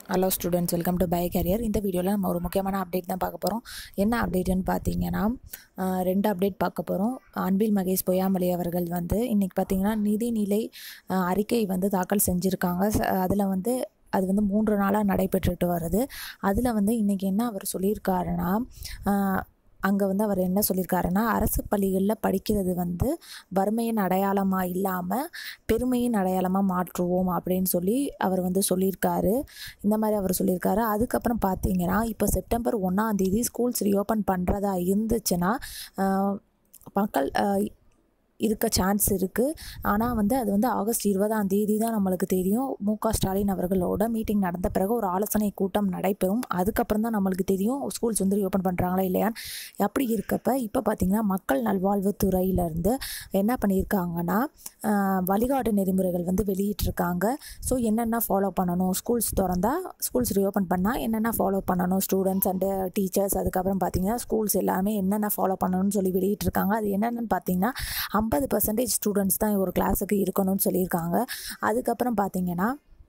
hello students welcome to by career இந்த வீடியோவில் நம்ம ஒரு முக்கியமான அப்டேட் தான் பார்க்க போகிறோம் என்ன அப்டேட்டுன்னு பார்த்தீங்கன்னா ஆஹ், ரெண்டு அப்டேட் பார்க்க போகிறோம் அன்பில் மகேஷ் பொய்யாமொழி அவர்கள் வந்து இன்றைக்கி பார்த்தீங்கன்னா நிதிநிலை ஆஹ், அறிக்கை வந்து தாக்கல் செஞ்சுருக்காங்க அதில் வந்து அது வந்து மூன்று நாளாக நடைபெற்றுட்டு வருது அதில் வந்து இன்றைக்கி என்ன அவர் சொல்லியிருக்காருன்னா அங்கே வந்து அவர் என்ன சொல்லியிருக்காருன்னா அரசு பள்ளிகளில் படிக்கிறது வந்து வறுமையின் அடையாளமாக இல்லாமல் பெருமையின் அடையாளமாக மாற்றுவோம் அப்படின்னு சொல்லி அவர் வந்து சொல்லியிருக்காரு இந்த மாதிரி அவர் சொல்லியிருக்காரு அதுக்கப்புறம் பார்த்தீங்கன்னா இப்போ செப்டம்பர் ஒன்றாந்தேதி ஸ்கூல்ஸ் ரீஓப்பன் பண்ணுறதா இருந்துச்சுன்னா ஆஹ், மக்கள் ஆஹ், இருக்க சான்ஸ் இருக்குது ஆனால் வந்து அது வந்து ஆகஸ்ட் இருபதாம் தேதி தான் நம்மளுக்கு தெரியும் மு க ஸ்டாலின் அவர்களோட மீட்டிங் நடந்த பிறகு ஒரு ஆலோசனை கூட்டம் நடைபெறும் அதுக்கப்புறம் தான் நம்மளுக்கு தெரியும் ஸ்கூல்ஸ் வந்து ரீஓப்பன் பண்ணுறாங்களா இல்லையான்னு அப்படி இருக்கப்ப இப்போ பார்த்திங்கன்னா மக்கள் நல்வாழ்வுத்துறையிலேருந்து என்ன பண்ணியிருக்காங்கன்னா ஆஹ், வழிகாட்டு நெறிமுறைகள் வந்து வெளியிட்டிருக்காங்க ஸோ என்னென்ன ஃபாலோ பண்ணணும் ஸ்கூல்ஸ் திறந்தா ஸ்கூல்ஸ் ரீஓப்பன் பண்ணால் என்னென்ன ஃபாலோ பண்ணணும் ஸ்டூடெண்ட்ஸ் அண்டு டீச்சர்ஸ் அதுக்கப்புறம் பார்த்தீங்கன்னா ஸ்கூல்ஸ் எல்லாமே என்னென்ன ஃபாலோ பண்ணணும்னு சொல்லி வெளியிட்டிருக்காங்க அது என்னென்னு பார்த்தீங்கன்னா ஐம்பது பர்சன்டேஜ் ஸ்டூடெண்ட்ஸ் தான் ஒரு கிளாஸுக்கு இருக்கணும்னு சொல்லியிருக்காங்க அதுக்கப்புறம் பார்த்தீங்கன்னா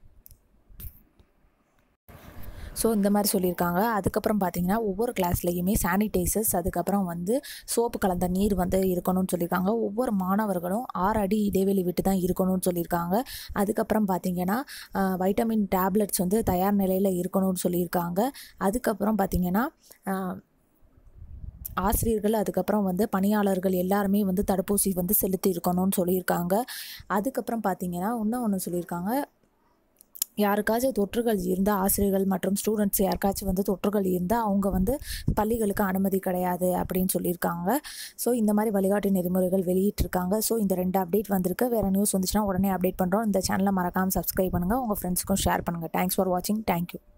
ஸோ இந்த மாதிரி சொல்லியிருக்காங்க அதுக்கப்புறம் பார்த்தீங்கன்னா ஒவ்வொரு கிளாஸ்லேயுமே சானிடைசர்ஸ் அதுக்கப்புறம் வந்து சோப்பு கலந்த நீர் வந்து இருக்கணும்னு சொல்லியிருக்காங்க ஒவ்வொரு மாணவர்களும் ஆறு அடி இடைவெளி விட்டு தான் இருக்கணும்னு சொல்லியிருக்காங்க அதுக்கப்புறம் பார்த்தீங்கன்னா ஆஹ், வைட்டமின் டேப்லெட்ஸ் வந்து தயார் நிலையில் இருக்கணும்னு சொல்லியிருக்காங்க அதுக்கப்புறம் பார்த்தீங்கன்னா ஆஹ், ஆசிரியர்கள் அதுக்கப்புறம் வந்து பணியாளர்கள் எல்லாருமே வந்து தடுப்பூசி வந்து செலுத்தி இருக்கணும்னு சொல்லியிருக்காங்க அதுக்கப்புறம் பார்த்தீங்கன்னா இன்னும் ஒன்று சொல்லியிருக்காங்க யாருக்காச்சும் தொற்றுகள் இருந்தால் ஆசிரியர்கள் மற்றும் ஸ்டூடெண்ட்ஸ் யாருக்காச்சும் வந்து தொற்றுகள் இருந்தால் அவங்க வந்து பள்ளிகளுக்கு அனுமதி கிடையாது அப்படின்னு சொல்லியிருக்காங்க ஸோ இந்த மாதிரி வழிகாட்டு நெறிமுறைகள் வெளியிட்டிருக்காங்க ஸோ இந்த ரெண்டு அப்டேட் வந்திருக்கு வேறு நியூஸ் வந்துச்சுன்னா உடனே அப்டேட் பண்ணுறோம் இந்த சேனலை மறக்காமல் சப்ஸ்கிரைப் பண்ணுங்கள் உங்கள் ஃப்ரெண்ட்ஸுக்கும் ஷேர் பண்ணுங்கள் தேங்க்ஸ் ஃபார் வாட்சிங் தேங்க்யூ